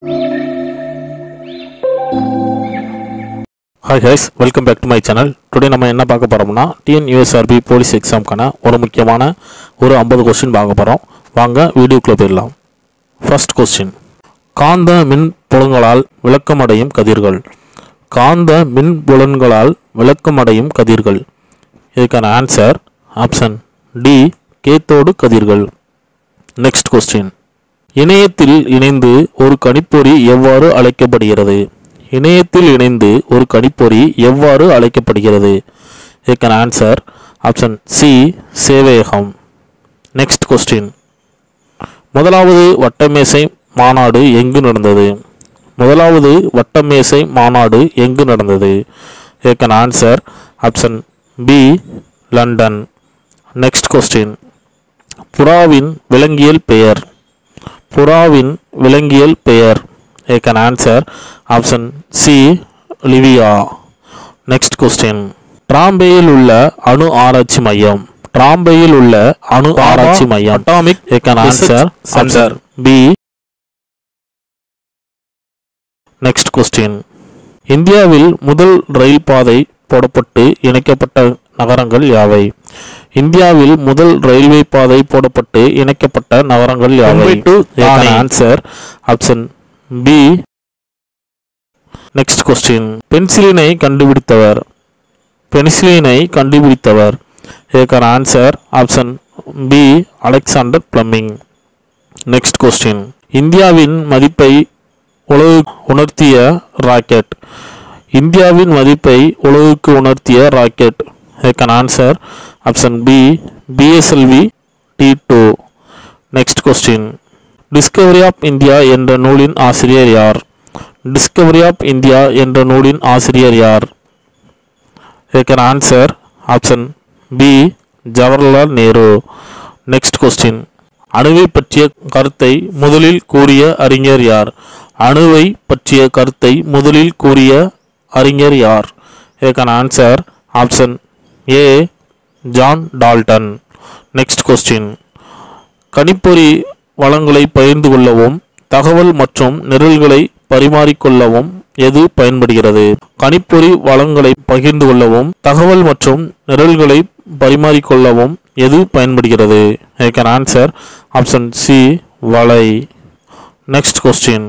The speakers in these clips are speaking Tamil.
Hi guys welcome back to my channel today நம்ம என்ன பார்க்க போகிறோம்னா டிஎன்யூஎஸ்ஆர்பி போலீஸ் எக்ஸாம்க்கான ஒரு முக்கியமான ஒரு ஐம்பது கொஸ்டின் பார்க்க போகிறோம் வாங்க வீடியோக்குள்ளே போயிடலாம் ஃபர்ஸ்ட் கொஸ்டின் காந்த மின் புலங்களால் விளக்கமடையும் கதிர்கள் காந்த மின் புலன்களால் விளக்கமடையும் கதிர்கள் இதுக்கான ஆன்சர் ஆப்ஷன் டி கேத்தோடு கதிர்கள் நெக்ஸ்ட் கொஸ்டின் இணையத்தில் இணைந்து ஒரு கணிப்பொறி எவ்வாறு அழைக்கப்படுகிறது இணையத்தில் இணைந்து ஒரு கணிப்பொறி எவ்வாறு அழைக்கப்படுகிறது இதுக்கான ஆன்சர் ஆப்ஷன் சி சேவேகம் நெக்ஸ்ட் கொஸ்டின் முதலாவது வட்டமேசை மாநாடு எங்கு நடந்தது முதலாவது வட்டமேசை மாநாடு எங்கு நடந்தது இதுக்கான answer option B London next question புறாவின் விலங்கியல் பெயர் புறாவின் விலங்கியல் பெயர் I can answer option C Livia next question டிராம்பேயில் உள்ள அணு ஆராய்ச்சி மையம் டிராம்பேயில் உள்ள அணு ஆராய்ச்சி மையம் atomic I can answer answer B next question இந்தியாவில் முதல் ரயில் பாதை போடப்பட்டு இணைக்கப்பட்ட நகரங்கள் யாவை இந்தியாவில் முதல் ரயில்வே பாதை போடப்பட்டு இணைக்கப்பட்ட நகரங்கள் யாவை Mumbai to Thane. Answer option B next question பென்சிலினை கண்டுபிடித்தவர் பென்சிலினை கண்டுபிடித்தவர் இதற்கான answer option B Alexander Fleming next question இந்தியாவின் மதிப்பை உலகு உணர்த்திய ராக்கெட் இந்தியாவின் மதிப்பை உலகுக்கு உணர்த்திய ராக்கெட் இதற்கான answer option B PSLV D two next question discovery of India என்ற நூலின் ஆசிரியர் யார் டிஸ்கவரி ஆஃப் இந்தியா என்ற நூலின் ஆசிரியர் யார் இதற்கான answer option B Jawaharlal Nehru next question அணுவை பற்றிய கருத்தை முதலில் கூறிய அறிஞர் யார் அணுவை பற்றிய கருத்தை முதலில் கூறிய அறிஞர் யார் இதற்கான answer option A John Dalton next question கணிப்பொறி வளங்களை பகிர்ந்து கொள்ளவும் தகவல் மற்றும் நிரல்களை பரிமாறிக்கொள்ளவும் எது பயன்படுகிறது கணிப்பொறி வளங்களை பகிர்ந்து கொள்ளவும் தகவல் மற்றும் நிரல்களை பரிமாறிக்கொள்ளவும் எது பயன்படுகிறது I can answer option C வலை நெக்ஸ்ட் கொஸ்டின்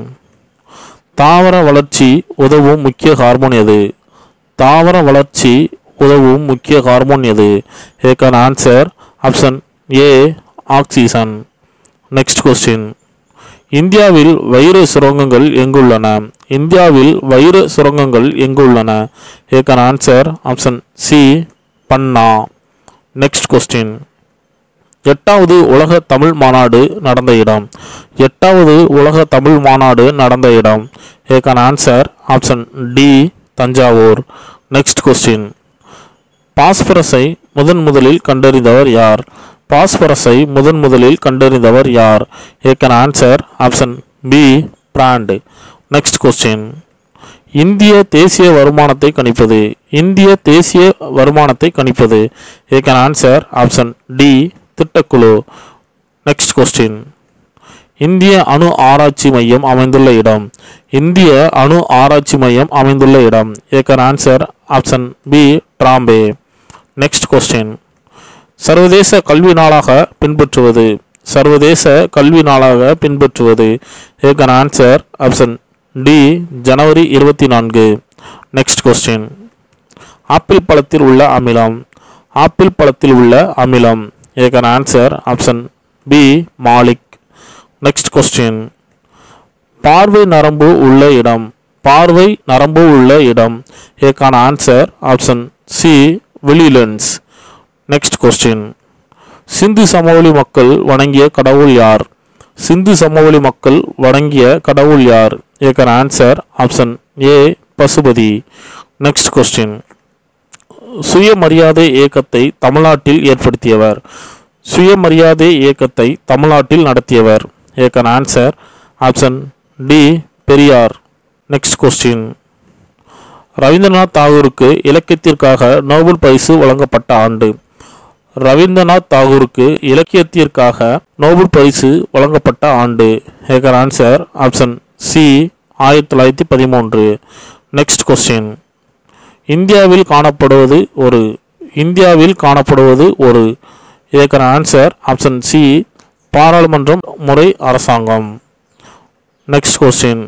தாவர வளர்ச்சி உதவும் முக்கிய ஹார்மோன் எது தாவர வளர்ச்சி உதவும் முக்கிய ஹார்மோன் எது இதற்கான answer option A oxygen next question இந்தியாவில் வைர சுரங்கங்கள் எங்குள்ளன இந்தியாவில் வைர சுரங்கங்கள் எங்குள்ளன இதற்கான answer option C Panna next question எட்டாவது உலக தமிழ் மாநாடு நடந்த இடம் எட்டாவது உலக தமிழ் மாநாடு நடந்த இடம் இதற்கான answer option D Thanjavur next question பாஸ்பரஸை முதன் முதலில் கண்டறிந்தவர் யார் பாஸ்பரஸை முதன் முதலில் கண்டறிந்தவர் யார் இதற்கான answer option B Brand next question இந்திய தேசிய வருமானத்தை கணிப்பது இந்திய தேசிய வருமானத்தை கணிப்பது இதற்கான ஆன்சர் ஆப்ஷன் டி திட்டக்குழு நெக்ஸ்ட் கொஸ்டின் இந்திய அணு ஆராய்ச்சி மையம் அமைந்துள்ள இடம் இந்திய அணு ஆராய்ச்சி மையம் அமைந்துள்ள இடம் இதற்கான answer option B Trombay next question சர்வதேச கல்வி நாளாக பின்பற்றுவது சர்வதேச கல்வி நாளாக பின்பற்றுவது இதற்கான ஆன்சர் ஆப்ஷன் டி ஜனவரி இருபத்தி நான்கு நெக்ஸ்ட் கொஸ்டின் ஆப்பிள் பழத்தில் உள்ள அமிலம் ஆப்பிள் பழத்தில் உள்ள அமிலம் இதற்கான answer option B malic next question பார்வை நரம்பு உள்ள இடம் பார்வை நரம்பு உள்ள இடம் இதற்கான ஆன்சர் ஆப்ஷன் சி விழிலென்ஸ் நெக்ஸ்ட் கொஸ்டின் சிந்து சமவெளி மக்கள் வணங்கிய கடவுள் யார் சிந்து சமவெளி மக்கள் வணங்கிய கடவுள் யார் இதற்கான answer option A Pashupati next question சுயமரியாதை இயக்கத்தை தமிழ்நாட்டில் ஏற்படுத்தியவர் சுயமரியாதை இயக்கத்தை தமிழ்நாட்டில் நடத்தியவர் இதற்கான answer option D Periyar next question Rabindranath தாகூருக்கு இலக்கியத்திற்காக நோபல் பரிசு வழங்கப்பட்ட ஆண்டு ரவீந்திரநாத் தாகூருக்கு இலக்கியத்திற்காக நோபல் பரிசு வழங்கப்பட்ட ஆண்டு இதற்கான ஆன்சர் ஆப்ஷன் சி ஆயிரத்தி தொள்ளாயிரத்தி பதிமூன்று நெக்ஸ்ட் கொஸ்டின் இந்தியாவில் காணப்படுவது ஒரு இந்தியாவில் காணப்படுவது ஒரு இதற்கான ஆன்சர் ஆப்ஷன் சி பாராளுமன்றம் முறை அரசாங்கம் நெக்ஸ்ட் கொஸ்டின்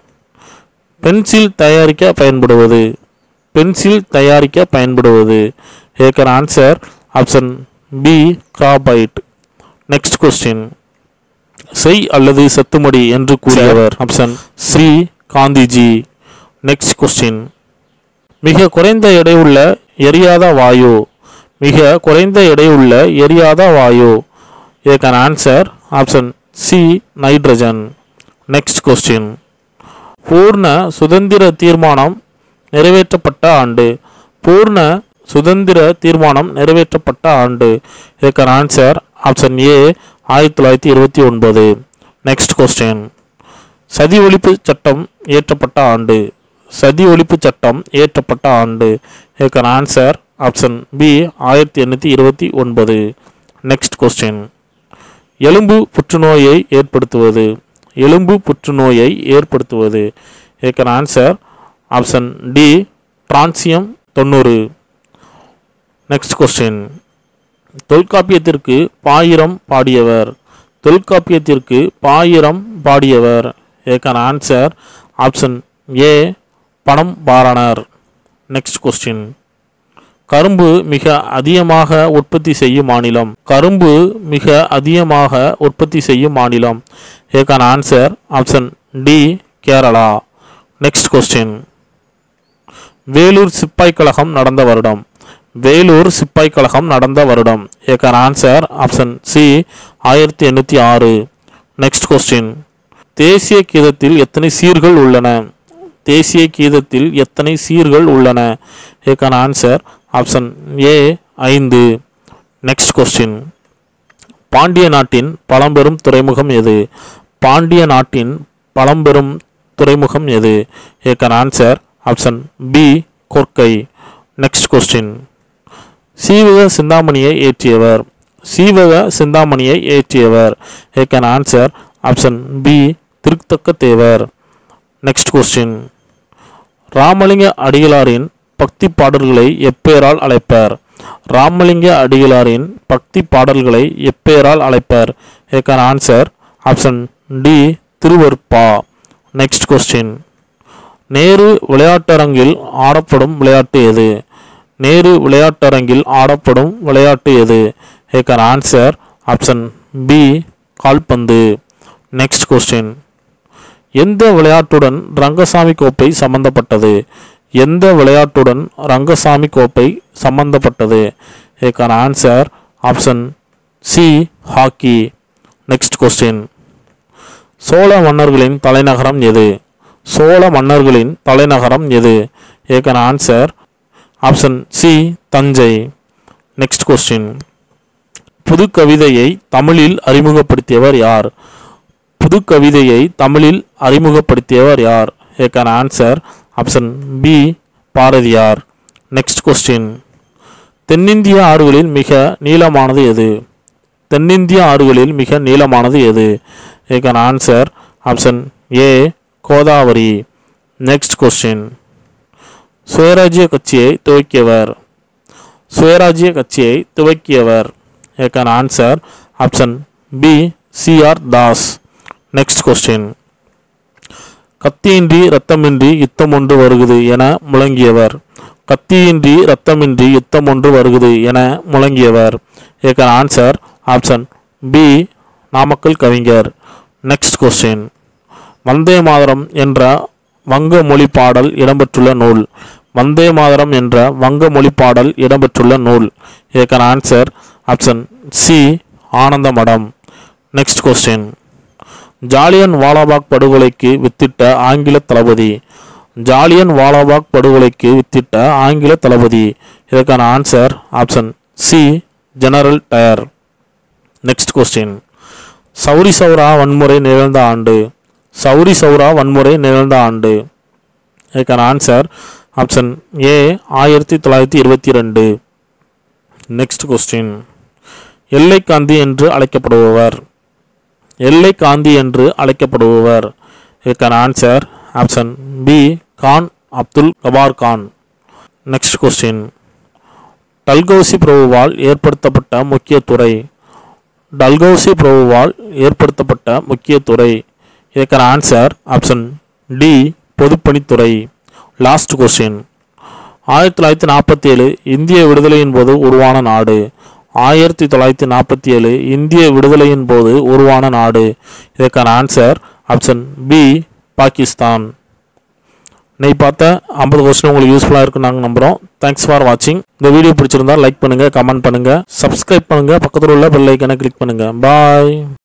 பென்சில் தயாரிக்க பயன்படுவது பென்சில் தயாரிக்க பயன்படுவது இதற்கான answer option B graphite next question செய் அல்லது செத்துமடி என்று கூறியவர் option Sri Gandhiji next question மிக குறைந்த எடையுள்ள எரியாத வாயு மிக குறைந்த எடையுள்ள எரியாத வாயு இதற்கான answer option C nitrogen next question பூர்ண சுதந்திர தீர்மானம் நிறைவேற்றப்பட்ட ஆண்டு பூர்ண சுதந்திர தீர்மானம் நிறைவேற்றப்பட்ட ஆண்டு இதற்கான ஆன்சர் ஆப்ஷன் ஏ ஆயிரத்தி தொள்ளாயிரத்தி இருபத்தி ஒன்பது நெக்ஸ்ட் கொஸ்டின் சதி ஒழிப்பு சட்டம் இயற்றப்பட்ட ஆண்டு சதி ஒழிப்பு சட்டம் இயற்றப்பட்ட ஆண்டு இதற்கான ஆன்சர் ஆப்ஷன் பி ஆயிரத்தி எண்ணூற்றி இருபத்தி ஒன்பது நெக்ஸ்ட் கொஸ்டின் எலும்பு புற்றுநோயை ஏற்படுத்துவது எலும்பு புற்றுநோயை ஏற்படுத்துவது இதற்கான ஆன்சர் ஆப்ஷன் டி டிரான்சியம் தொண்ணூறு நெக்ஸ்ட் கொஸ்டின் தொல்காப்பியத்திற்கு பாயிரம் பாடியவர் தொல்காப்பியத்திற்கு பாயிரம் பாடியவர் இதற்கான ஆன்சர் ஆப்ஷன் ஏ பணம் பாரணர் நெக்ஸ்ட் கொஸ்டின் கரும்பு மிக அதிகமாக உற்பத்தி செய்யும் மாநிலம் கரும்பு மிக அதிகமாக உற்பத்தி செய்யும் மாநிலம் இதற்கான answer option D Kerala next question Vellore சிப்பாய் கழகம் நடந்த வருடம் வேலூர் சிப்பாய் கழகம் நடந்த வருடம் இதற்கான ஆன்சர் ஆப்ஷன் சி ஆயிரத்தி எண்ணூற்றி ஆறு நெக்ஸ்ட் கொஸ்டின் தேசிய கீதத்தில் எத்தனை சீர்கள் உள்ளன தேசிய கீதத்தில் எத்தனை சீர்கள் உள்ளன இதற்கான ஆன்சர் ஆப்ஷன் ஏ ஐந்து நெக்ஸ்ட் கொஸ்டின் பாண்டிய நாட்டின் பழம்பெரும் துறைமுகம் எது பாண்டிய நாட்டின் பழம்பெரும் துறைமுகம் எது இதற்கான answer option B Korkai next question Seevaka சிந்தாமணியை ஏற்றியவர் சீவக சிந்தாமணியை ஏற்றியவர் இதற்கான answer option B Thiruthakka Thevar next question Ramalinga அடிகளாரின் பக்தி பாடல்களை எப்பெயரால் அழைப்பர் ராமலிங்க அடிகளாரின் பக்தி பாடல்களை எப்பெயரால் அழைப்பர் இதற்கான answer option D Thiruvarutpa next question Nehru விளையாட்டரங்கில் ஆடப்படும் விளையாட்டு எது நேரு விளையாட்டரங்கில் ஆடப்படும் விளையாட்டு எது இதற்கான ஆன்சர் ஆப்ஷன் பி கால்பந்து நெக்ஸ்ட் கொஸ்டின் எந்த விளையாட்டுடன் ரங்கசாமி கோப்பை சம்பந்தப்பட்டது எந்த விளையாட்டுடன் ரங்கசாமி கோப்பை சம்பந்தப்பட்டது இதற்கான answer option C hockey next question Chola மன்னர்களின் தலைநகரம் எது சோழ மன்னர்களின் தலைநகரம் எது இதற்கான answer option C Thanjai next question புது கவிதையை தமிழில் அறிமுகப்படுத்தியவர் யார் புது கவிதையை தமிழில் அறிமுகப்படுத்தியவர் யார் இதற்கான answer option B Bharathiyar next question தென்னிந்திய ஆறுகளில் மிக நீளமானது எது தென்னிந்திய ஆறுகளில் மிக நீளமானது எது இதற்கான answer option A Godavari next question Swarajya கட்சியை துவக்கியவர் சுயராஜ்ய கட்சியை துவக்கியவர் இதற்கான answer option B C R Das next question கத்தியின்றி இரத்தமின்றி யுத்தம் ஒன்று வருகுது என முழங்கியவர் கத்தியின்றி இரத்தமின்றி யுத்தம் ஒன்று வருகுது என முழங்கியவர் இதற்கான ஆன்சர் ஆப்ஷன் பி நாமக்கல் கவிஞர் நெக்ஸ்ட் கொஸ்டின் வந்தே மாதரம் என்ற வங்க மொழி பாடல் இடம்பெற்றுள்ள நூல் வந்தே மாதரம் என்ற வங்க மொழி பாடல் இடம்பெற்றுள்ள நூல் இதற்கான ஆன்சர் ஆப்ஷன் சி ஆனந்த மடம் நெக்ஸ்ட் கொஸ்டின் ஜாலியன் வாலாபாக் படுகொலைக்கு வித்திட்ட ஆங்கில தளபதி ஜாலியன் வாலாபாக் படுகொலைக்கு வித்திட்ட ஆங்கில தளபதி இதற்கான answer option C general Dyer next question Chauri Chaura வன்முறை நிகழ்ந்த ஆண்டு சௌரி சௌரா வன்முறை நிகழ்ந்த ஆண்டு இதற்கான ஆன்சர் ஆப்ஷன் ஏ ஆயிரத்தி தொள்ளாயிரத்தி இருபத்தி ரெண்டு நெக்ஸ்ட் கொஸ்டின் எல்லை காந்தி என்று அழைக்கப்படுபவர் எல்லை காந்தி என்று அழைக்கப்படுபவர் இதற்கான answer option B Khan Abdul Ghaffar Khan next question Dalhousie பிரபுவால் ஏற்படுத்தப்பட்ட முக்கிய துறை டல்கௌசி பிரபுவால் ஏற்படுத்தப்பட்ட முக்கிய துறை இதற்கான ஆன்சர் ஆப்ஷன் டி பொதுப்பணித்துறை லாஸ்ட் கொஸ்டின் ஆயிரத்தி தொள்ளாயிரத்தி நாற்பத்தி ஏழு இந்திய விடுதலையின் போது உருவான நாடு ஆயிரத்தி தொள்ளாயிரத்தி நாற்பத்தி ஏழு இந்திய விடுதலையின் போது உருவான நாடு இதற்கான ஆன்சர் ஆப்ஷன் பி பாகிஸ்தான் இன்னைக்கு பார்த்த ஐம்பது கொஸ்டின் உங்களுக்கு யூஸ்ஃபுல்லாக இருக்குன்னு நாங்கள் நம்புகிறோம் தேங்க்ஸ் ஃபார் வாட்சிங் இந்த வீடியோ பிடிச்சிருந்தா லைக் பண்ணுங்கள் கமெண்ட் பண்ணுங்கள் சப்ஸ்கிரைப் பண்ணுங்கள் பக்கத்தில் உள்ள பெல் ஐக்கனை கிளிக் பண்ணுங்கள் பாய்